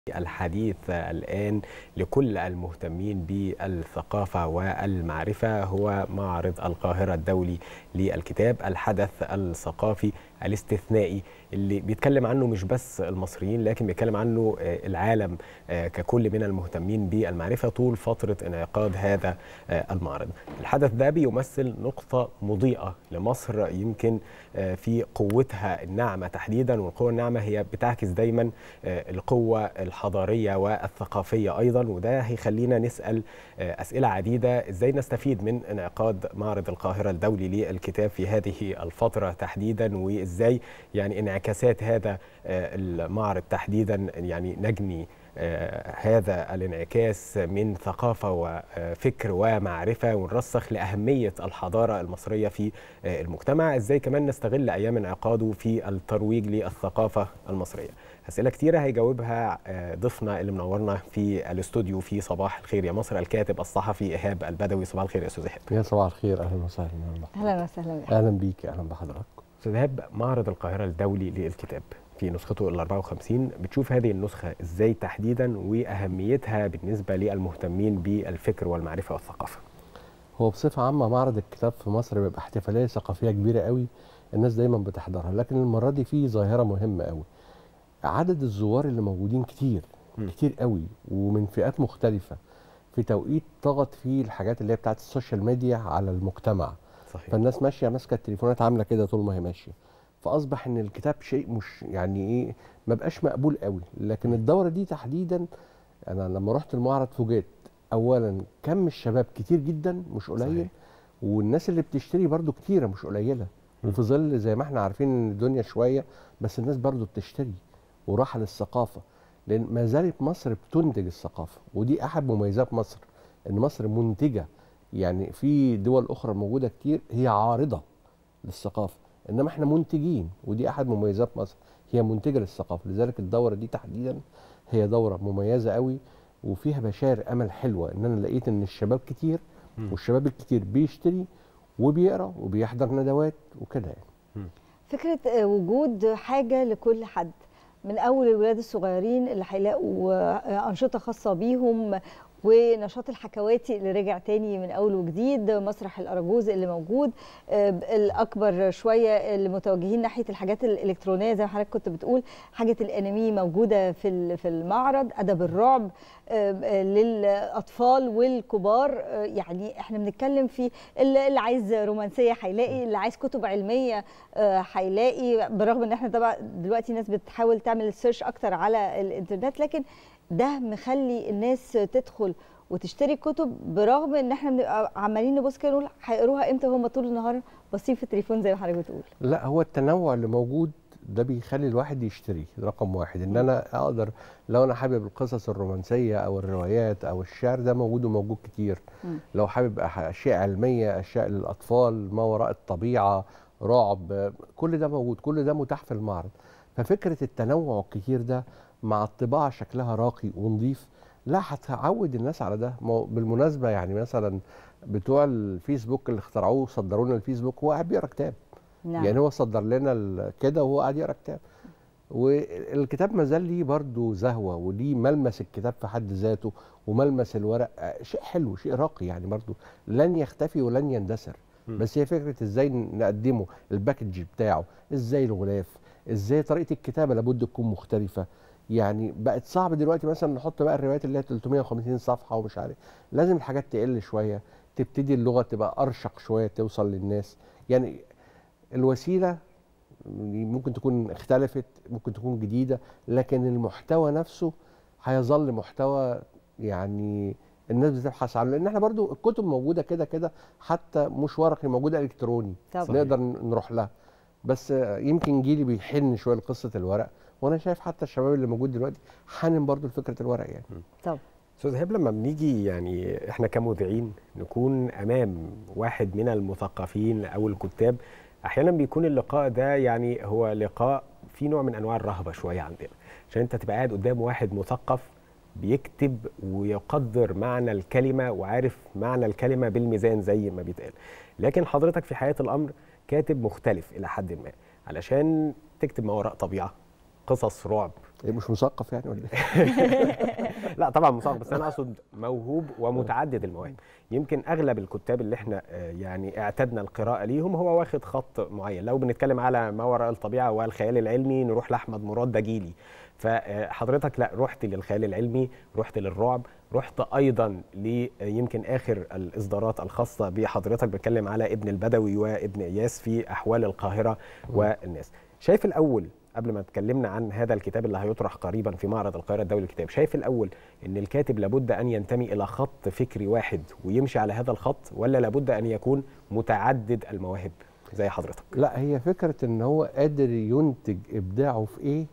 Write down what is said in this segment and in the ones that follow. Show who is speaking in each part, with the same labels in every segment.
Speaker 1: الحديث الآن لكل المهتمين بالثقافة والمعرفة هو معرض القاهرة الدولي للكتاب الحدث الثقافي الاستثنائي اللي بيتكلم عنه مش بس المصريين لكن بيتكلم عنه العالم ككل من المهتمين بالمعرفة طول فترة انعقاد هذا المعرض الحدث ده بيمثل نقطة مضيئة لمصر يمكن في قوتها الناعمة تحديدا والقوة الناعمة هي بتعكس دايما القوة الحضارية والثقافية أيضا وده هيخلينا نسأل أسئلة عديدة إزاي نستفيد من انعقاد معرض القاهرة الدولي للكتاب في هذه الفترة تحديدا وإزاي يعني انعكاسات هذا المعرض تحديدا يعني نجني هذا الانعكاس من ثقافة وفكر ومعرفة ونرسخ لأهمية الحضارة المصرية في المجتمع إزاي كمان نستغل أيام انعقاده في الترويج للثقافة المصرية أسئلة كتيرة هيجاوبها ضيفنا اللي منورنا في الاستوديو في صباح الخير يا مصر الكاتب الصحفي إيهاب البدوي صباح الخير يا أستاذ إيهاب
Speaker 2: يا صباح الخير أهلا وسهلا
Speaker 3: أهلا وسهلا
Speaker 2: أهلا بيك أهلا بحضرتك
Speaker 1: أستاذ إيهاب معرض القاهرة الدولي للكتاب في نسخته ال 54 بتشوف هذه النسخة ازاي تحديدا واهميتها بالنسبة للمهتمين بالفكر والمعرفة والثقافة
Speaker 2: هو بصفة عامة معرض الكتاب في مصر بيبقى احتفالية ثقافية كبيرة قوي الناس دايما بتحضرها لكن المرة دي في ظاهرة مهمة قوي عدد الزوار اللي موجودين كتير م. كتير قوي ومن فئات مختلفة في توقيت طغت فيه الحاجات اللي هي بتاعت السوشيال ميديا على المجتمع صحيح. فالناس ماشية ماسكة التليفونات عاملة كده طول ما هي ماشية فاصبح ان الكتاب شيء مش يعني ايه ما بقاش مقبول قوي لكن الدوره دي تحديدا انا لما رحت المعرض فوجئت اولا كم الشباب كتير جدا مش قليل صحيح. والناس اللي بتشتري برضو كتيره مش قليله وفي ظل زي ما احنا عارفين ان الدنيا شويه بس الناس برضو بتشتري وراحه للثقافه لان ما زالت مصر بتنتج الثقافه ودي احد مميزات مصر ان مصر منتجه يعني في دول اخرى موجوده كتير هي عارضه للثقافه انما احنا منتجين ودي احد مميزات مصر هي منتجه للثقافه لذلك الدوره دي تحديدا هي دوره مميزه قوي وفيها بشائر امل حلوه ان انا لقيت ان الشباب كتير والشباب الكتير بيشتري وبيقرا وبيحضر ندوات وكده يعني
Speaker 3: فكره وجود حاجه لكل حد من اول الولاد الصغيرين اللي هيلاقوا انشطه خاصه بيهم ونشاط الحكواتي اللي رجع تاني من اول وجديد مسرح الاراجوز اللي موجود الاكبر شويه اللي متوجهين ناحيه الحاجات الالكترونيه زي ما حضرتك كنت بتقول حاجه الانمي موجوده في في المعرض ادب الرعب للاطفال والكبار يعني احنا بنتكلم في اللي عايز رومانسيه هيلاقي اللي عايز كتب علميه هيلاقي برغم ان احنا طبعا دلوقتي ناس بتحاول تعمل سيرش اكتر على الانترنت لكن ده مخلي الناس تدخل وتشتري كتب برغم ان احنا بنبقى عمالين نبص كده نقول هيقروها امتى وهم طول النهار باصين في التليفون زي ما حضرتك بتقول
Speaker 2: لا هو التنوع اللي موجود ده بيخلي الواحد يشتري رقم واحد ان انا اقدر لو انا حابب القصص الرومانسيه او الروايات او الشعر ده موجود وموجود كتير م. لو حابب اشياء علميه اشياء للاطفال ما وراء الطبيعه رعب كل ده موجود كل ده متاح في المعرض ففكره التنوع الكتير ده مع الطباعه شكلها راقي ونظيف لا هتعود الناس على ده بالمناسبه يعني مثلا بتوع الفيسبوك اللي اخترعوه صدروا لنا الفيسبوك هو قاعد بيقرا كتاب نعم. يعني هو صدر لنا كده وهو قاعد يقرا كتاب والكتاب ما زال ليه برضه زهوه وليه ملمس الكتاب في حد ذاته وملمس الورق شيء حلو شيء راقي يعني برضه لن يختفي ولن يندثر بس هي فكره ازاي نقدمه الباكج بتاعه ازاي الغلاف ازاي طريقه الكتابه لابد تكون مختلفه يعني بقت صعب دلوقتي مثلا نحط بقى الروايات اللي هي 350 صفحه ومش عارف لازم الحاجات تقل شويه تبتدي اللغه تبقى ارشق شويه توصل للناس يعني الوسيله ممكن تكون اختلفت ممكن تكون جديده لكن المحتوى نفسه هيظل محتوى يعني الناس بتبحث عنه لان احنا برضو الكتب موجوده كده كده حتى مش ورقي موجوده الكتروني طبعا. نقدر نروح لها بس يمكن جيلي بيحن شويه لقصه الورق وانا شايف حتى الشباب اللي موجود دلوقتي حانن برضو لفكره الورق يعني
Speaker 3: طب
Speaker 1: استاذ هاب لما بنيجي يعني احنا كمذيعين نكون امام واحد من المثقفين او الكتاب احيانا بيكون اللقاء ده يعني هو لقاء في نوع من انواع الرهبه شويه عندنا عشان انت تبقى قاعد قدام واحد مثقف بيكتب ويقدر معنى الكلمه وعارف معنى الكلمه بالميزان زي ما بيتقال لكن حضرتك في حياه الامر كاتب مختلف الى حد ما علشان تكتب ما وراء طبيعه قصص رعب
Speaker 2: إيه، مش مثقف يعني ولا إيه؟
Speaker 1: لا طبعا مثقف بس انا اقصد موهوب ومتعدد المواهب يمكن اغلب الكتاب اللي احنا آه، يعني اعتدنا القراءه ليهم هو واخد خط معين لو بنتكلم على ما وراء الطبيعه والخيال العلمي نروح لاحمد مراد ده جيلي فحضرتك لا رحت للخيال العلمي رحت للرعب رحت ايضا ل يمكن اخر الاصدارات الخاصه بحضرتك بتكلم على ابن البدوي وابن اياس في احوال القاهره والناس شايف الاول قبل ما اتكلمنا عن هذا الكتاب اللي هيطرح قريبا في معرض القاهره الدولي للكتاب شايف الاول ان الكاتب لابد ان ينتمي الى خط فكري واحد ويمشي على هذا الخط ولا لابد ان يكون متعدد المواهب زي حضرتك
Speaker 2: لا هي فكره ان هو قادر ينتج ابداعه في ايه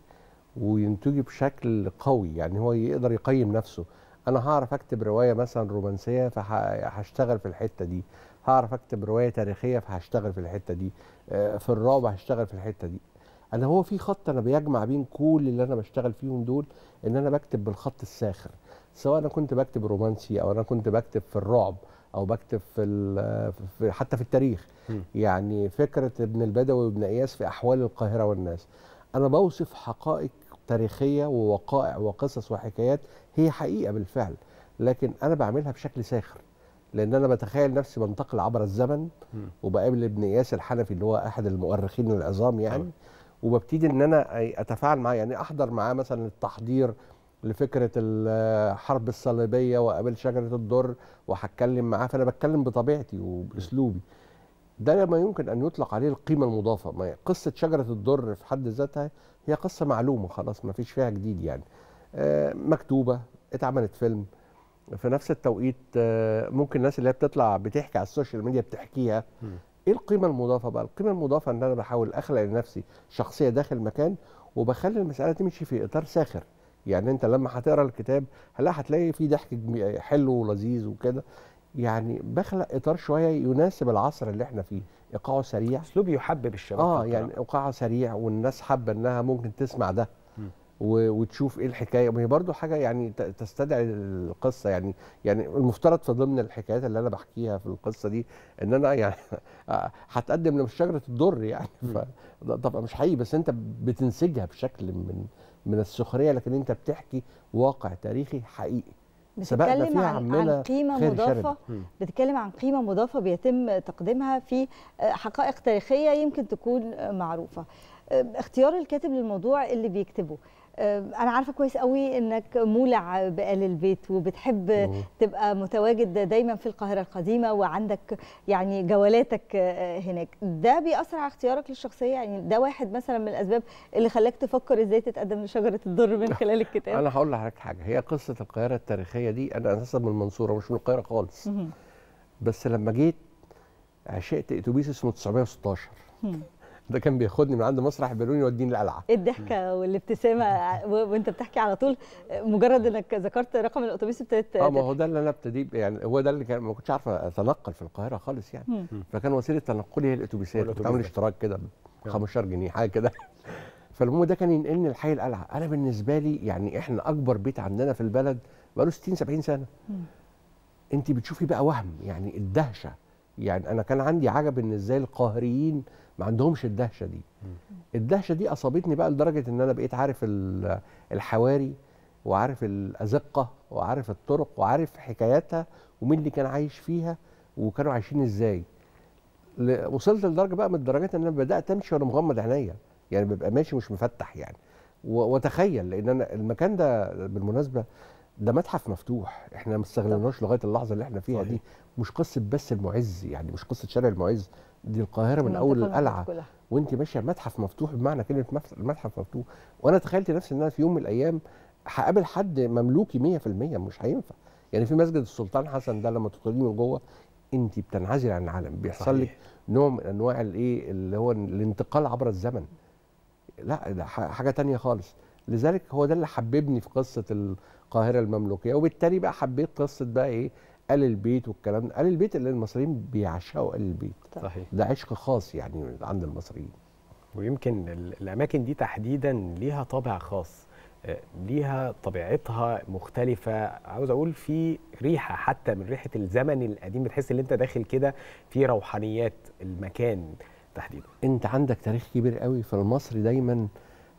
Speaker 2: وينتجه بشكل قوي يعني هو يقدر يقيم نفسه انا هعرف اكتب روايه مثلا رومانسيه فهشتغل في الحته دي هعرف اكتب روايه تاريخيه فهشتغل في الحته دي آه، في الرعب هشتغل في الحته دي انا هو في خط انا بيجمع بين كل اللي انا بشتغل فيهم دول ان انا بكتب بالخط الساخر سواء انا كنت بكتب رومانسي او انا كنت بكتب في الرعب او بكتب في, ال- في حتى في التاريخ
Speaker 1: م.
Speaker 2: يعني فكره ابن البدوي وابن اياس في احوال القاهره والناس انا بوصف حقائق تاريخيه ووقائع وقصص وحكايات هي حقيقه بالفعل لكن انا بعملها بشكل ساخر لان انا بتخيل نفسي بنتقل عبر الزمن
Speaker 1: م.
Speaker 2: وبقابل ابن اياس الحنفي اللي هو احد المؤرخين العظام يعني
Speaker 1: طبعا.
Speaker 2: وببتدي ان انا اتفاعل معاه يعني احضر معاه مثلا التحضير لفكره الحرب الصليبيه وقابل شجره الدر وهتكلم معاه فانا بتكلم بطبيعتي وباسلوبي ده ما يمكن ان يطلق عليه القيمه المضافه ما قصه شجره الدر في حد ذاتها هي قصه معلومه خلاص ما فيش فيها جديد يعني آه، مكتوبه اتعملت فيلم في نفس التوقيت آه، ممكن الناس اللي هي بتطلع بتحكي على السوشيال ميديا بتحكيها
Speaker 1: مم.
Speaker 2: ايه القيمه المضافه بقى القيمه المضافه ان انا بحاول اخلق لنفسي شخصيه داخل مكان وبخلي المساله تمشي في اطار ساخر يعني انت لما هتقرا الكتاب هلا هتلاقي فيه ضحك جمي- حلو ولذيذ وكده يعني بخلق اطار شويه يناسب العصر اللي احنا فيه ايقاعه سريع
Speaker 1: اسلوب يحبب الشباب
Speaker 2: اه
Speaker 1: في
Speaker 2: يعني
Speaker 1: القراءة.
Speaker 2: ايقاعها سريع والناس حابه انها ممكن تسمع ده
Speaker 1: مم.
Speaker 2: و- وتشوف ايه الحكايه ما هي برضو حاجه يعني ت- تستدعي القصه يعني يعني المفترض في ضمن الحكايات اللي انا بحكيها في القصه دي ان انا يعني هتقدم لشجره الدر يعني ف ده طبعا مش حقيقي بس انت بتنسجها بشكل من من السخريه لكن انت بتحكي واقع تاريخي حقيقي سبقنا
Speaker 3: بتتكلم
Speaker 2: فيها
Speaker 3: عن,
Speaker 2: عمنا
Speaker 3: عن قيمه
Speaker 2: خير
Speaker 3: مضافه
Speaker 2: شرب.
Speaker 1: مم.
Speaker 3: بتتكلم عن قيمه مضافه بيتم تقديمها في آه، حقائق تاريخيه يمكن تكون آه، معروفه آه، اختيار الكاتب للموضوع اللي بيكتبه آه، انا عارفه كويس قوي انك مولع بآل البيت وبتحب
Speaker 2: مم.
Speaker 3: تبقى متواجد دايما في القاهره القديمه وعندك يعني جولاتك آه، هناك ده بيأثر على اختيارك للشخصيه يعني ده واحد مثلا من الاسباب اللي خلاك تفكر ازاي تتقدم لشجره الدر من خلال الكتاب
Speaker 2: انا هقول لحضرتك حاجه هي قصه القاهره التاريخيه دي انا اساسا من المنصوره مش من القاهره خالص
Speaker 3: مهم.
Speaker 2: بس لما جيت عشقت اتوبيس اسمه 916
Speaker 3: مم.
Speaker 2: ده كان بياخدني من عند مسرح بيروني يوديني القلعه
Speaker 3: ايه الضحكه والابتسامه و- وانت بتحكي على طول مجرد انك ذكرت رقم الاتوبيس ابتدت
Speaker 2: اه ما هو ده اللي انا ابتديت يعني هو ده اللي كان ما كنتش عارف اتنقل في القاهره خالص يعني
Speaker 3: مم.
Speaker 2: فكان وسيله تنقلي هي الاتوبيسات كنت
Speaker 1: والأتوبيس
Speaker 2: عامل
Speaker 1: ده.
Speaker 2: اشتراك كده ب 15 جنيه حاجه كده فالمهم ده كان ينقلني لحي القلعه انا بالنسبه لي يعني احنا اكبر بيت عندنا في البلد بقاله 60 70 سنه
Speaker 3: مم.
Speaker 2: انت بتشوفي بقى وهم يعني الدهشه يعني انا كان عندي عجب ان ازاي القاهريين ما عندهمش الدهشه دي الدهشه دي اصابتني بقى لدرجه ان انا بقيت عارف ال- الحواري وعارف الازقه وعارف الطرق وعارف حكاياتها ومين اللي كان عايش فيها وكانوا عايشين ازاي ل- وصلت لدرجه بقى من الدرجات ان انا بدات امشي وانا مغمض عينيا يعني ببقى ماشي مش مفتح يعني و- واتخيل لان انا المكان ده بالمناسبه ده متحف مفتوح احنا ما استغلناش لغايه اللحظه اللي احنا فيها
Speaker 1: صحيح.
Speaker 2: دي مش قصه بس المعز يعني مش قصه شارع المعز دي القاهره من اول
Speaker 3: المنطقة
Speaker 2: القلعه
Speaker 3: كلها.
Speaker 2: وانت ماشيه متحف مفتوح بمعنى كلمه مف- المتحف مفتوح وانا تخيلت نفسي ان انا في يوم من الايام هقابل حد مملوكي 100% مش هينفع يعني في مسجد السلطان حسن ده لما تدخليه من جوه انت بتنعزل عن العالم بيحصل لك
Speaker 1: صحيح.
Speaker 2: نوع من انواع الايه اللي هو الانتقال عبر الزمن لا ده ح- حاجه تانية خالص لذلك هو ده اللي حببني في قصه القاهره المملوكيه وبالتالي بقى حبيت قصه بقى ايه آل البيت والكلام ده آل البيت اللي المصريين بيعشقوا آل البيت
Speaker 1: صحيح
Speaker 2: ده عشق خاص يعني عند المصريين
Speaker 1: ويمكن ال- الاماكن دي تحديدا ليها طابع خاص آه، ليها طبيعتها مختلفة عاوز أقول في ريحة حتى من ريحة الزمن القديم بتحس إن أنت داخل كده في روحانيات المكان تحديدا
Speaker 2: انت عندك تاريخ كبير قوي فالمصري دايما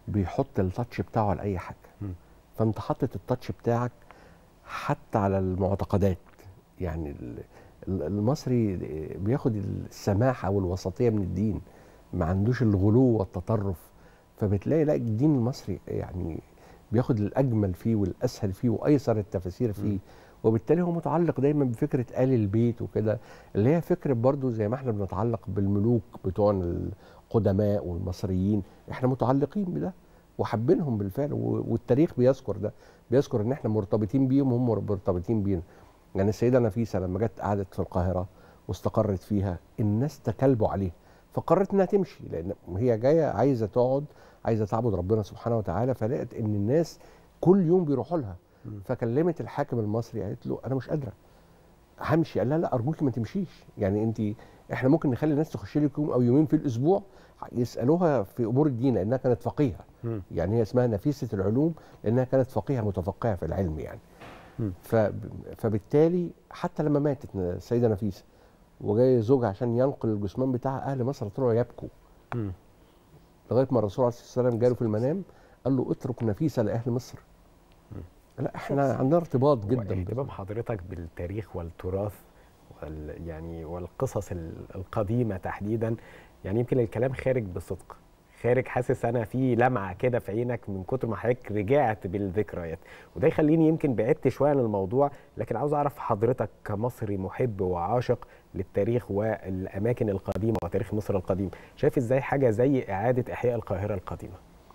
Speaker 2: بيحط التاتش بتاعه على اي حاجه
Speaker 1: مم.
Speaker 2: فانت حاطط التاتش بتاعك حتى على المعتقدات يعني ال- ال- المصري بياخد السماحه والوسطيه من الدين ما عندوش الغلو والتطرف فبتلاقي لا الدين المصري يعني بياخد الاجمل فيه والاسهل فيه وايسر التفاسير فيه وبالتالي هو متعلق دايما بفكره ال البيت وكده اللي هي فكره برضو زي ما احنا بنتعلق بالملوك بتوعنا القدماء والمصريين احنا متعلقين بده وحابينهم بالفعل و- والتاريخ بيذكر ده بيذكر ان احنا مرتبطين بيهم وهم مرتبطين بينا يعني السيده نفيسه لما جت قعدت في القاهره واستقرت فيها الناس تكلبوا عليها فقررت انها تمشي لان هي جايه عايزه تقعد عايزه تعبد ربنا سبحانه وتعالى فلقت ان الناس كل يوم بيروحوا لها فكلمت الحاكم المصري قالت له انا مش قادره همشي قال لها لا ارجوك ما تمشيش يعني انت احنا ممكن نخلي الناس تخش لك يوم او يومين في الاسبوع يسالوها في امور الدين لانها كانت فقيهه
Speaker 1: مم.
Speaker 2: يعني هي اسمها نفيسه العلوم لانها كانت فقيهه متفقهه في العلم يعني
Speaker 1: مم.
Speaker 2: ف... فبالتالي حتى لما ماتت السيده نفيسه وجاي زوجها عشان ينقل الجثمان بتاعها اهل مصر طلعوا يبكوا
Speaker 1: مم.
Speaker 2: لغايه ما الرسول عليه الصلاه والسلام جاله في المنام قال له اترك نفيسه لاهل مصر لا احنا عندنا ارتباط جدا
Speaker 1: واهتمام
Speaker 2: بال-
Speaker 1: حضرتك بالتاريخ والتراث وال يعني والقصص ال- القديمه تحديدا يعني يمكن الكلام خارج بصدق خارج حاسس انا في لمعه كده في عينك من كتر ما حضرتك رجعت بالذكريات وده يخليني يمكن بعدت شويه عن الموضوع لكن عاوز اعرف حضرتك كمصري محب وعاشق للتاريخ والاماكن القديمه وتاريخ مصر القديم شايف ازاي حاجه زي اعاده احياء القاهره القديمه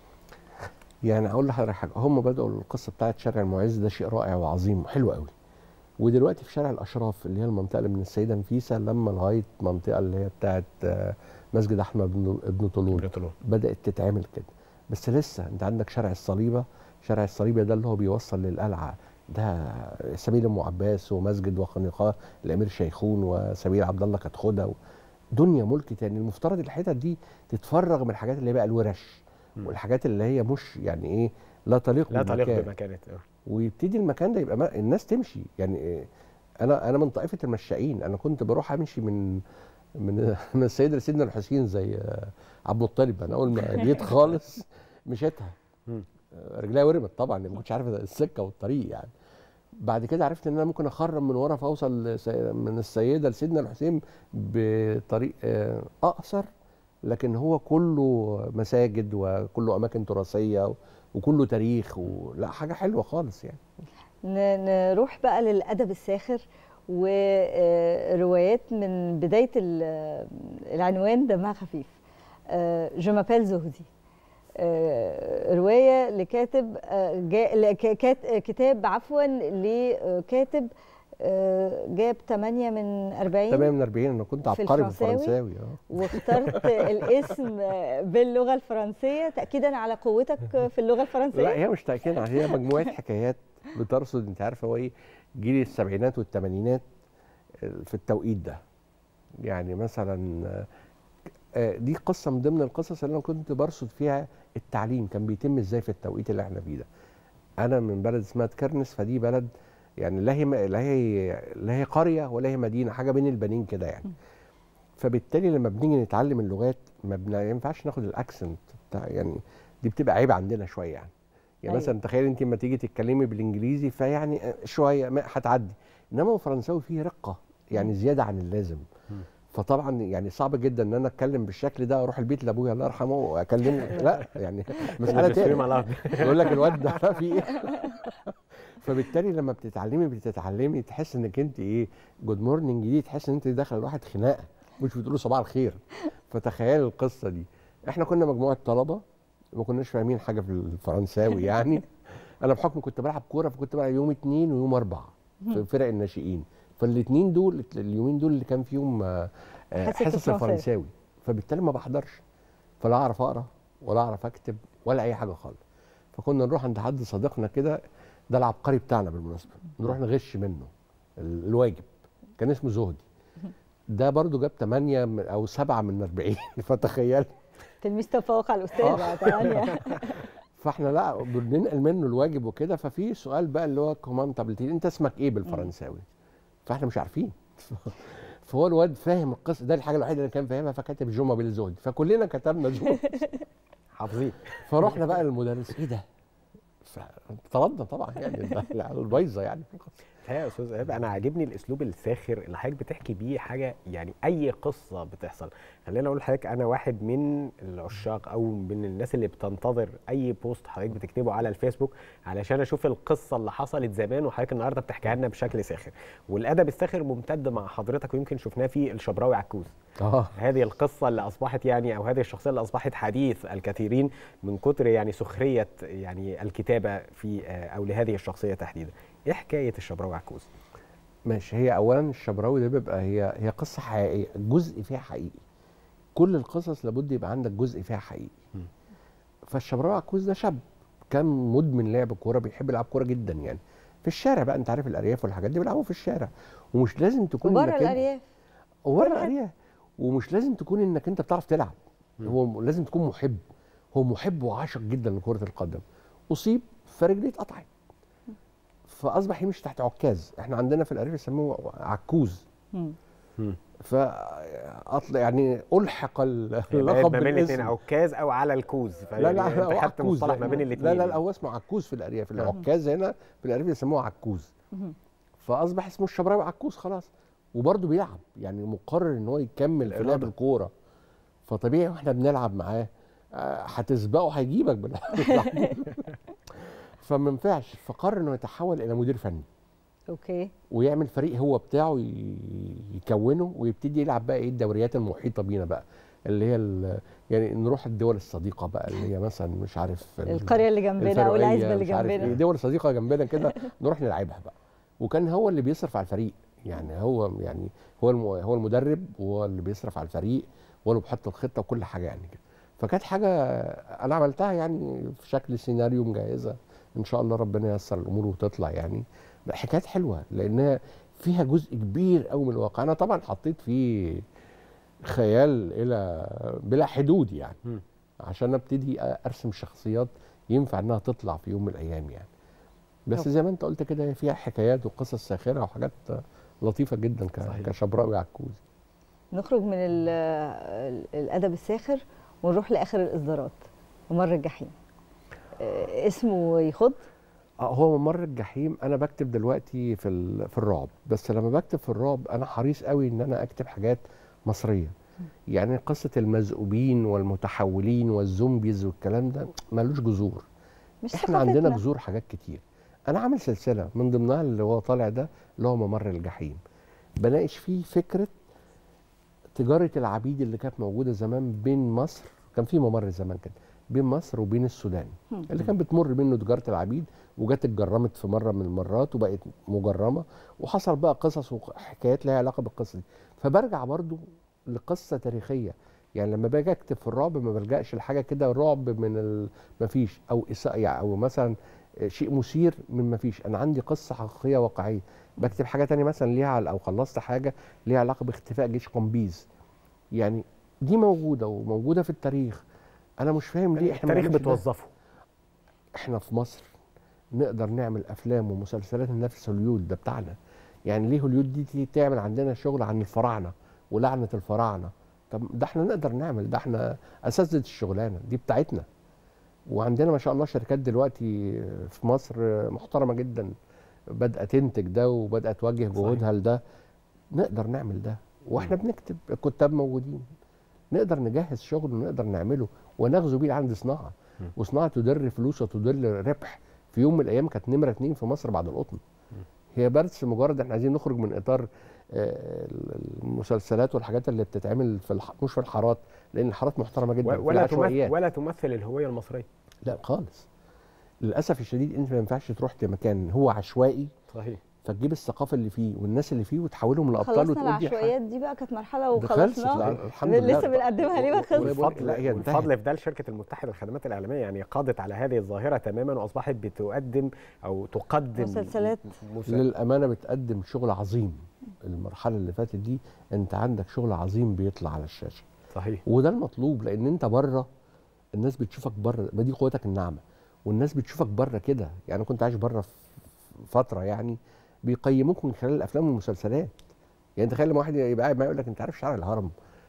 Speaker 2: يعني اقول لحضرتك حاجه هم بداوا القصه بتاعت شارع المعز ده شيء رائع وعظيم وحلو قوي ودلوقتي في شارع الاشراف اللي هي المنطقه اللي من السيده نفيسه لما لغايه منطقه اللي هي بتاعت آه، مسجد احمد بن ابن طولون
Speaker 1: بريطانيا.
Speaker 2: بدات تتعمل كده بس لسه انت عندك شارع الصليبه شارع الصليبه ده اللي هو بيوصل للقلعه ده سبيل ام عباس ومسجد وخنيقاه الامير شيخون وسبيل عبد الله كتخده دنيا ملك تاني المفترض الحتت دي تتفرغ من الحاجات اللي هي بقى الورش
Speaker 1: مم.
Speaker 2: والحاجات اللي هي مش يعني ايه لا تليق
Speaker 1: لا تليق
Speaker 2: بالمكان.
Speaker 1: بمكانه آه.
Speaker 2: ويبتدي المكان ده يبقى ما الناس تمشي يعني إيه، انا انا من طائفه المشائين انا كنت بروح امشي من من من السيده لسيدنا الحسين زي آه، عبد المطلب انا اول ما جيت خالص مشيتها
Speaker 1: مم.
Speaker 2: آه، رجليا ورمت طبعا لأن ما كنتش عارف السكه والطريق يعني بعد كده عرفت ان انا ممكن اخرم من ورا فاوصل لسي- من السيده لسيدنا الحسين بطريق آه، اقصر لكن هو كله مساجد وكله اماكن تراثيه وكله تاريخ ولا حاجه حلوه خالص يعني
Speaker 3: ن- نروح بقى للأدب الساخر وروايات من بداية ال- العنوان دمها خفيف جو مابيل زهدي آه، رواية لكاتب آه، جا- لك- كات- كتاب عفوا لكاتب آه، جاب 8 من 40
Speaker 2: تمام من 40 انا كنت
Speaker 3: في
Speaker 2: عبقري
Speaker 3: الفرنساوي؟
Speaker 2: بالفرنساوي اه
Speaker 3: واخترت الاسم باللغة الفرنسية تأكيدا على قوتك في اللغة الفرنسية
Speaker 2: لا هي مش تاكيد هي مجموعه حكايات بترصد انت عارفه هو ايه جيل السبعينات والثمانينات في التوقيت ده يعني مثلا آه، دي قصه من ضمن القصص اللي انا كنت برصد فيها التعليم كان بيتم ازاي في التوقيت اللي احنا فيه ده انا من بلد اسمها تكرنس فدي بلد يعني لا هي لا هي لا هي قريه ولا هي مدينه حاجه بين البنين كده يعني فبالتالي لما بنيجي نتعلم اللغات ما بن- ينفعش ناخد الاكسنت بتاع يعني دي بتبقى عيب عندنا شويه يعني يعني
Speaker 3: أيوة.
Speaker 2: مثلا تخيل انت لما تيجي تتكلمي بالانجليزي فيعني شويه ما هتعدي انما الفرنساوي فيه رقه يعني زياده عن اللازم فطبعا يعني صعب جدا ان انا اتكلم بالشكل ده اروح البيت لابويا الله يرحمه واكلمه لا يعني مساله
Speaker 1: بتشتري
Speaker 2: تاني
Speaker 1: مع الأرض.
Speaker 2: يقول لك الواد ده في ايه فبالتالي لما بتتعلمي بتتعلمي تحس انك انت ايه جود مورنينج دي تحس ان انت داخل الواحد خناقه مش بتقول له صباح الخير فتخيل القصه دي احنا كنا مجموعه طلبه ما كناش فاهمين حاجه في الفرنساوي يعني انا بحكم كنت بلعب كوره فكنت بلعب يوم اثنين ويوم اربع في فرق الناشئين فالاثنين دول اليومين دول اللي كان فيهم آه، آه،
Speaker 3: حصة
Speaker 2: حصص
Speaker 3: الفرنساوي.
Speaker 2: الفرنساوي فبالتالي ما بحضرش فلا اعرف اقرا ولا اعرف اكتب ولا اي حاجه خالص فكنا نروح عند حد صديقنا كده ده العبقري بتاعنا بالمناسبه نروح نغش منه ال- الواجب كان اسمه زهدي ده برضو جاب 8 من- او 7 من 40 فتخيل
Speaker 3: تلميذ تفوق على الأستاذ
Speaker 2: آه.
Speaker 3: بقى تمانية.
Speaker 2: فاحنا لا بننقل منه الواجب وكده ففي سؤال بقى اللي هو كومانتابيلتي انت اسمك ايه بالفرنساوي فاحنا مش عارفين فهو الواد فاهم القصه ده الحاجه الوحيده اللي كان فاهمها فكاتب جمله بالزهد فكلنا كتبنا زهد
Speaker 1: حافظين
Speaker 2: فرحنا بقى للمدرس ايه ده طردنا طبعا يعني ده العيال البايظه يعني
Speaker 1: يا استاذ ايهاب انا عاجبني الاسلوب الساخر اللي حضرتك بتحكي بيه حاجه يعني اي قصه بتحصل خليني اقول لحضرتك انا واحد من العشاق او من الناس اللي بتنتظر اي بوست حضرتك بتكتبه على الفيسبوك علشان اشوف القصه اللي حصلت زمان وحضرتك النهارده بتحكيها لنا بشكل ساخر والادب الساخر ممتد مع حضرتك ويمكن شفناه في الشبراوي عكوز
Speaker 2: اه
Speaker 1: هذه القصة اللي أصبحت يعني أو هذه الشخصية اللي أصبحت حديث الكثيرين من كتر يعني سخرية يعني الكتابة في أو لهذه الشخصية تحديدا. إيه حكاية الشبراوي عكوز؟
Speaker 2: ماشي هي اولا الشبراوي ده بيبقى هي هي قصه حقيقيه جزء فيها حقيقي كل القصص لابد يبقى عندك جزء فيها حقيقي
Speaker 1: م.
Speaker 2: فالشبراوي عكوز ده شاب كان مدمن لعب كوره بيحب يلعب كوره جدا يعني في الشارع بقى انت عارف الارياف والحاجات دي بيلعبوا في الشارع ومش لازم تكون
Speaker 3: وبره
Speaker 2: إنك أنت-
Speaker 3: الارياف
Speaker 2: وبره
Speaker 3: كل حاجة.
Speaker 2: الارياف ومش لازم تكون انك انت بتعرف تلعب
Speaker 1: مم.
Speaker 2: هو لازم تكون محب هو محب وعاشق جدا لكره القدم اصيب فرجليه اتقطعت فاصبح يمشي تحت عكاز احنا عندنا في الارياف يسموه عكوز
Speaker 3: مم.
Speaker 2: فاطلع يعني الحق ال-
Speaker 1: بقت
Speaker 2: اللقب
Speaker 1: ما بين الاثنين
Speaker 2: بالاسم
Speaker 1: عكاز أو على الكوز
Speaker 2: لا لا
Speaker 1: أنت
Speaker 2: هو
Speaker 1: خدت
Speaker 2: عكوز
Speaker 1: مصطلح ما بين
Speaker 2: لا
Speaker 1: الاثنين
Speaker 2: لا لا هو اسمه عكوز في الارياف
Speaker 1: آه.
Speaker 2: العكاز هنا في الارياف يسموه عكوز
Speaker 3: مم.
Speaker 2: فاصبح اسمه الشبراوي عكوز خلاص وبرضه بيلعب يعني مقرر ان هو يكمل في لعب
Speaker 1: الإرادة.
Speaker 2: الكوره فطبيعي واحنا بنلعب معاه آه، هتسبقه هيجيبك بال- فما ينفعش فقرر انه يتحول الى مدير فني
Speaker 3: اوكي
Speaker 2: ويعمل فريق هو بتاعه ي- يكونه ويبتدي يلعب بقى ايه الدوريات المحيطه بينا بقى اللي هي ال- يعني نروح الدول الصديقه بقى اللي هي مثلا مش عارف ال-
Speaker 3: القريه اللي جنبنا او
Speaker 2: الفرعية،
Speaker 3: العزبه اللي
Speaker 2: مش عارف
Speaker 3: جنبنا
Speaker 2: ايه دول صديقه جنبنا كده نروح نلعبها بقى وكان هو اللي بيصرف على الفريق يعني هو يعني هو الم- هو المدرب وهو اللي بيصرف على الفريق هو اللي بيحط الخطه وكل حاجه يعني كده فكانت حاجه انا عملتها يعني في شكل سيناريو مجهزه ان شاء الله ربنا ييسر الامور وتطلع يعني لا، حكايات حلوه لانها فيها جزء كبير قوي من الواقع انا طبعا حطيت فيه خيال الى بلا حدود يعني
Speaker 1: مم.
Speaker 2: عشان ابتدي ارسم شخصيات ينفع انها تطلع في يوم من الايام يعني بس
Speaker 3: طب.
Speaker 2: زي ما انت قلت كده هي فيها حكايات وقصص ساخره وحاجات لطيفه جدا ك-
Speaker 1: صحيح.
Speaker 2: كشبراوي عكوز
Speaker 3: نخرج من ال- ال- الادب الساخر ونروح لاخر الاصدارات ممر الجحيم آه، اسمه يخض
Speaker 2: اه هو ممر الجحيم انا بكتب دلوقتي في ال- في الرعب بس لما بكتب في الرعب انا حريص قوي ان انا اكتب حاجات مصريه يعني قصه المذئوبين والمتحولين والزومبيز والكلام ده ملوش جذور
Speaker 3: مش
Speaker 2: احنا عندنا
Speaker 3: ثقافتنا.
Speaker 2: جذور حاجات كتير انا عامل سلسله من ضمنها اللي هو طالع ده اللي هو ممر الجحيم بناقش فيه فكره تجاره العبيد اللي كانت موجوده زمان بين مصر كان في ممر زمان كده بين مصر وبين السودان
Speaker 3: هم.
Speaker 2: اللي كان بتمر منه تجاره العبيد وجت اتجرمت في مره من المرات وبقت مجرمه وحصل بقى قصص وحكايات لها علاقه بالقصه دي فبرجع برضو لقصه تاريخيه يعني لما باجي اكتب في الرعب ما بلجاش لحاجه كده رعب من ال... مفيش او إساءة يعني او مثلا شيء مثير من مفيش انا عندي قصه حقيقيه واقعيه بكتب حاجه تانية مثلا ليها عل- او خلصت حاجه ليها علاقه باختفاء جيش قمبيز يعني دي موجوده وموجوده في التاريخ انا مش فاهم ليه احنا ما
Speaker 1: التاريخ
Speaker 2: بنعملش ده.
Speaker 1: بتوظفه
Speaker 2: احنا في مصر نقدر نعمل افلام ومسلسلات نفس هوليود ده بتاعنا يعني ليه هوليود دي تيجي تعمل عندنا شغل عن الفراعنه ولعنه الفراعنه طب ده احنا نقدر نعمل ده احنا اساتذه الشغلانه دي بتاعتنا وعندنا ما شاء الله شركات دلوقتي في مصر محترمه جدا بدات تنتج ده وبدات توجه
Speaker 1: صحيح.
Speaker 2: جهودها لده نقدر نعمل ده واحنا بنكتب الكتاب موجودين نقدر نجهز شغل ونقدر نعمله ونغزو بيه عند صناعه
Speaker 1: م.
Speaker 2: وصناعه تدر فلوس وتدر ربح في يوم من الايام كانت نمره اتنين في مصر بعد القطن هي بس مجرد احنا عايزين نخرج من اطار آه، المسلسلات والحاجات اللي بتتعمل في الح... مش في الحارات لان الحارات محترمه جدا
Speaker 1: و-
Speaker 2: في
Speaker 1: ولا تمثل
Speaker 2: العشوائيات.
Speaker 1: ولا تمثل الهويه المصريه
Speaker 2: لا خالص للاسف الشديد انت ما ينفعش تروح مكان هو عشوائي
Speaker 1: صحيح
Speaker 2: فتجيب الثقافه اللي فيه والناس اللي فيه وتحولهم لابطال
Speaker 3: خلصنا
Speaker 2: وتقول دي
Speaker 3: العشوائيات دي بقى كانت مرحله
Speaker 2: ده خلصت
Speaker 3: وخلصناها
Speaker 2: لا، الحمد لله
Speaker 3: لسه بنقدمها ليه ما خلصت
Speaker 1: والفضل
Speaker 2: لا، هي انتهت.
Speaker 1: والفضل في ده لشركه المتحده للخدمات الاعلاميه يعني قضت على هذه الظاهره تماما واصبحت بتقدم او تقدم
Speaker 3: مسلسلات.
Speaker 1: مسل...
Speaker 2: للامانه بتقدم شغل عظيم المرحله اللي فاتت دي انت عندك شغل عظيم بيطلع على الشاشه
Speaker 1: صحيح
Speaker 2: وده المطلوب لان انت بره الناس بتشوفك بره ما دي قوتك الناعمه والناس بتشوفك بره كده يعني أنا كنت عايش بره في فتره يعني بيقيموك من خلال الافلام والمسلسلات يعني تخيل لما واحد يبقى قاعد معايا يقول لك انت عارف شارع الهرم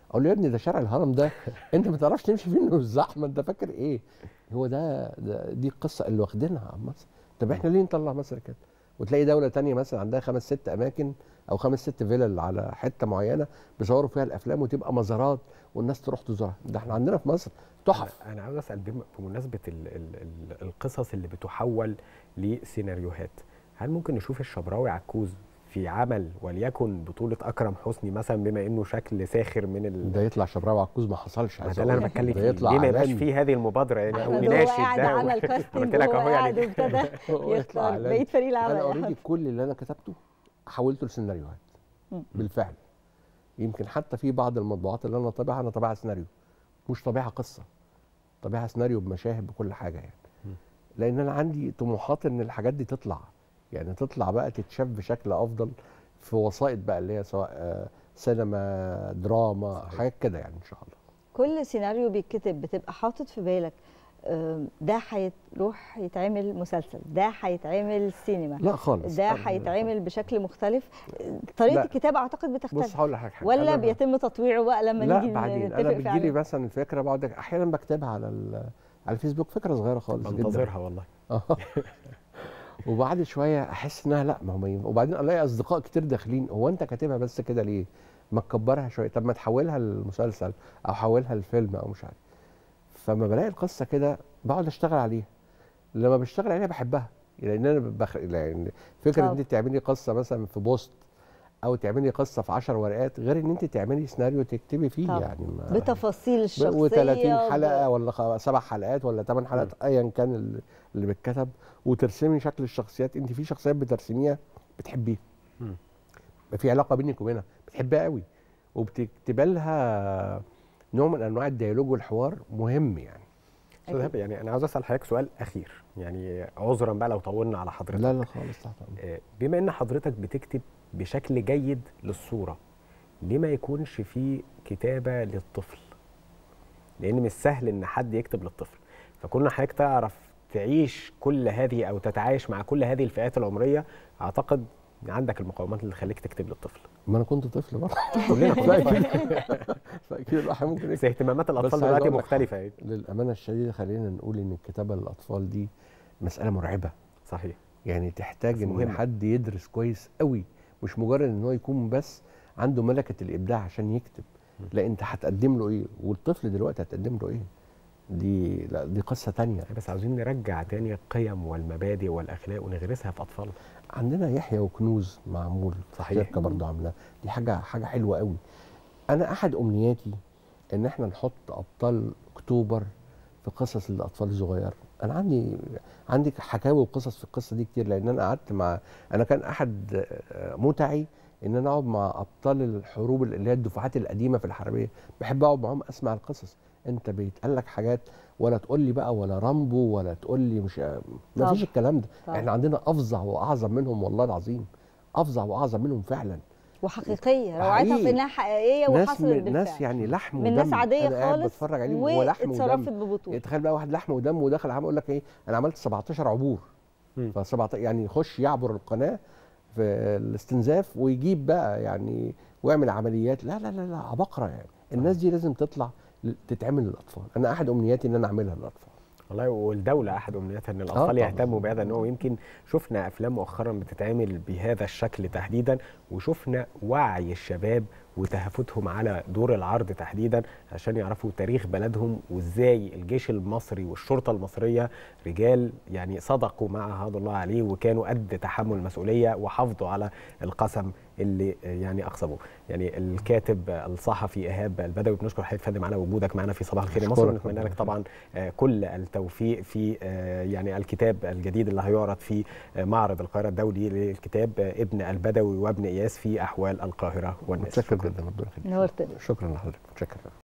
Speaker 2: اقول له يا ابني ده شارع الهرم ده انت ما تعرفش تمشي فيه انه الزحمه انت فاكر ايه هو ده, ده دي القصه اللي واخدينها عن مصر طب احنا ليه نطلع مصر كده وتلاقي دوله تانية مثلا عندها خمس ست اماكن او خمس ست فيلل على حته معينه بيصوروا فيها الافلام وتبقى مزارات والناس تروح تزورها ده احنا عندنا في مصر تحف
Speaker 1: انا عاوز اسال بم- بمناسبه ال ال ال القصص اللي بتحول لسيناريوهات هل ممكن نشوف الشبراوي عكوز في عمل وليكن بطوله اكرم حسني مثلا بما انه شكل ساخر من ال
Speaker 2: ده يطلع شبراوي عكوز ما حصلش
Speaker 1: ما
Speaker 2: عايز
Speaker 1: ده اللي انا
Speaker 2: أقول لك.
Speaker 1: بتكلم
Speaker 2: ده
Speaker 1: فيه
Speaker 2: يطلع
Speaker 1: ليه ما يبقاش
Speaker 2: عالمي.
Speaker 1: فيه هذه المبادره يعني او
Speaker 3: احمد هو
Speaker 1: يناشد
Speaker 3: قاعد
Speaker 1: ده
Speaker 3: عمل
Speaker 1: قلت
Speaker 3: كاستنج
Speaker 1: لك
Speaker 3: وهو
Speaker 1: اهو
Speaker 3: قاعد
Speaker 1: يعني
Speaker 3: وابتدى
Speaker 2: هو يطلع
Speaker 3: يختار
Speaker 2: عالمي.
Speaker 3: بقيه فريق العمل
Speaker 2: انا
Speaker 3: يا
Speaker 2: اوريدي
Speaker 3: أحمد.
Speaker 2: كل اللي انا كتبته حولته لسيناريوهات
Speaker 3: مم.
Speaker 2: بالفعل يمكن حتى في بعض المطبوعات اللي انا طابعها انا طابعها سيناريو مش طابعها قصه طابعها سيناريو بمشاهد بكل حاجه يعني
Speaker 1: مم.
Speaker 2: لان انا عندي طموحات ان الحاجات دي تطلع يعني تطلع بقى تتشاف بشكل افضل في وسائط بقى اللي هي سواء آه، سينما دراما
Speaker 1: صحيح.
Speaker 2: حاجات كده يعني ان شاء الله
Speaker 3: كل سيناريو بيتكتب بتبقى حاطط في بالك آم، ده هيروح يتعمل مسلسل ده هيتعمل سينما
Speaker 2: لا خالص
Speaker 3: ده
Speaker 2: أنا-
Speaker 3: هيتعمل بشكل مختلف طريقه
Speaker 2: لا.
Speaker 3: الكتابه اعتقد
Speaker 2: بص
Speaker 3: بتختلف
Speaker 2: هقول لحضرتك حاجه
Speaker 3: ولا
Speaker 2: أنا-
Speaker 3: بيتم تطويعه بقى لما
Speaker 2: لا
Speaker 3: نيجي
Speaker 2: بعدين انا
Speaker 3: نتفق
Speaker 2: بتجيلي
Speaker 3: فعلا
Speaker 2: مثلا الفكره بقعد احيانا بكتبها على ال- على الفيسبوك فكره صغيره خالص جدا
Speaker 1: بنتظرها والله
Speaker 2: آه. وبعد شويه احس انها لا ما هو ما ينفع. وبعدين الاقي اصدقاء كتير داخلين هو انت كاتبها بس كده ليه؟ ما تكبرها شويه طب ما تحولها لمسلسل او حولها لفيلم او مش عارف فما بلاقي القصه كده بقعد اشتغل عليها لما بشتغل عليها بحبها لان انا بخ... يعني فكره ان
Speaker 3: طب.
Speaker 2: انت تعملي قصه مثلا في بوست او تعملي قصه في 10 ورقات غير ان انت تعملي سيناريو تكتبي فيه
Speaker 3: طب.
Speaker 2: يعني ما
Speaker 3: بتفاصيل الشخصيه
Speaker 2: و30 حلقه
Speaker 3: وب-
Speaker 2: ولا خ- سبع حلقات ولا ثمان حلقات ايا كان ال- اللي بيتكتب وترسمي شكل الشخصيات انت في شخصيات بترسميها بتحبيها
Speaker 1: مم.
Speaker 2: في علاقه بينك وبينها بتحبها قوي وبتكتبي لها نوع من انواع الديالوج والحوار مهم يعني
Speaker 1: استاذ هبه يعني انا عاوز اسال حضرتك سؤال اخير يعني عذرا بقى لو طولنا على حضرتك
Speaker 2: لا لا خالص تحت أمرك.
Speaker 1: آه، بما ان حضرتك بتكتب بشكل جيد للصوره ليه ما يكونش في كتابه للطفل لان مش سهل ان حد يكتب للطفل فكون حضرتك تعرف تعيش كل هذه او تتعايش مع كل هذه الفئات العمريه اعتقد إن عندك المقومات اللي تخليك تكتب للطفل
Speaker 2: ما انا كنت طفل برضه
Speaker 1: كلنا كنا أطفال.
Speaker 2: فاكيد فاكيد الواحد ممكن
Speaker 1: بس
Speaker 2: يكتب
Speaker 1: اهتمامات الاطفال
Speaker 2: عايز
Speaker 1: دلوقتي
Speaker 2: أقول لك
Speaker 1: مختلفه يعني
Speaker 2: للامانه الشديده خلينا نقول ان الكتابه للاطفال دي مساله مرعبه
Speaker 1: صحيح
Speaker 2: يعني تحتاج
Speaker 1: بس
Speaker 2: ان
Speaker 1: مهمة.
Speaker 2: حد يدرس كويس قوي مش مجرد ان هو يكون بس عنده ملكه الابداع عشان يكتب لا انت هتقدم له ايه والطفل دلوقتي هتقدم له ايه دي لا دي قصه تانية
Speaker 1: بس عاوزين نرجع تاني القيم والمبادئ والاخلاق ونغرسها في اطفالنا
Speaker 2: عندنا يحيى وكنوز معمول
Speaker 1: صحيح.
Speaker 2: شركه برضه عاملاه دي حاجه حاجه حلوه قوي انا احد امنياتي ان احنا نحط ابطال اكتوبر في قصص الاطفال الصغيره انا عندي عندي حكاوي وقصص في القصه دي كتير لان انا قعدت مع انا كان احد آه، متعي ان انا اقعد مع ابطال الحروب اللي هي الدفعات القديمه في الحربيه بحب اقعد معاهم اسمع القصص انت بيتقال لك حاجات ولا تقول لي بقى ولا رامبو ولا تقول لي مش ما
Speaker 3: طبعا.
Speaker 2: فيش الكلام ده
Speaker 3: طبعا.
Speaker 2: احنا عندنا افظع واعظم منهم والله العظيم افظع واعظم منهم فعلا
Speaker 3: وحقيقيه روعتها في
Speaker 2: حقيقي.
Speaker 3: انها حقيقيه
Speaker 2: ناس
Speaker 3: وحصلت
Speaker 2: من
Speaker 3: بالفعل
Speaker 2: ناس يعني لحم
Speaker 3: من
Speaker 2: ودم
Speaker 3: ناس عاديه
Speaker 2: أنا قاعد
Speaker 3: خالص
Speaker 2: بتفرج عليهم وهو لحم
Speaker 3: واتصرفت
Speaker 2: ودم
Speaker 3: ببطوله
Speaker 2: تخيل بقى واحد لحم ودم ودخل عم يقول لك ايه انا عملت 17 عبور
Speaker 1: مم.
Speaker 2: ف 17 يعني يخش يعبر القناه في الاستنزاف ويجيب بقى يعني ويعمل عمليات لا لا لا لا عبقره يعني الناس دي لازم تطلع ل- تتعمل للاطفال انا احد امنياتي ان انا اعملها للاطفال
Speaker 1: والله والدولة أحد أمنياتها إن الأطفال
Speaker 2: طبعاً.
Speaker 1: يهتموا بهذا النوع ويمكن شفنا أفلام مؤخرا بتتعمل بهذا الشكل تحديدا وشفنا وعي الشباب وتهافتهم على دور العرض تحديدا عشان يعرفوا تاريخ بلدهم وإزاي الجيش المصري والشرطة المصرية رجال يعني صدقوا مع عهد الله عليه وكانوا قد تحمل المسؤولية وحافظوا على القسم اللي يعني أقسموه يعني الكاتب الصحفي إيهاب البدوي بنشكر حضرتك فندم على وجودك معنا في صباح الخير يا مصر
Speaker 2: أشكرك.
Speaker 1: ونتمنى لك طبعا آه، كل التوفيق في آه، يعني الكتاب الجديد اللي هيعرض في آه، معرض القاهره الدولي للكتاب آه، ابن البدوي وابن اياس في احوال القاهره والناس
Speaker 2: متشكر جدا ربنا يخليك
Speaker 3: نورتنا
Speaker 2: شكرا لحضرتك متشكر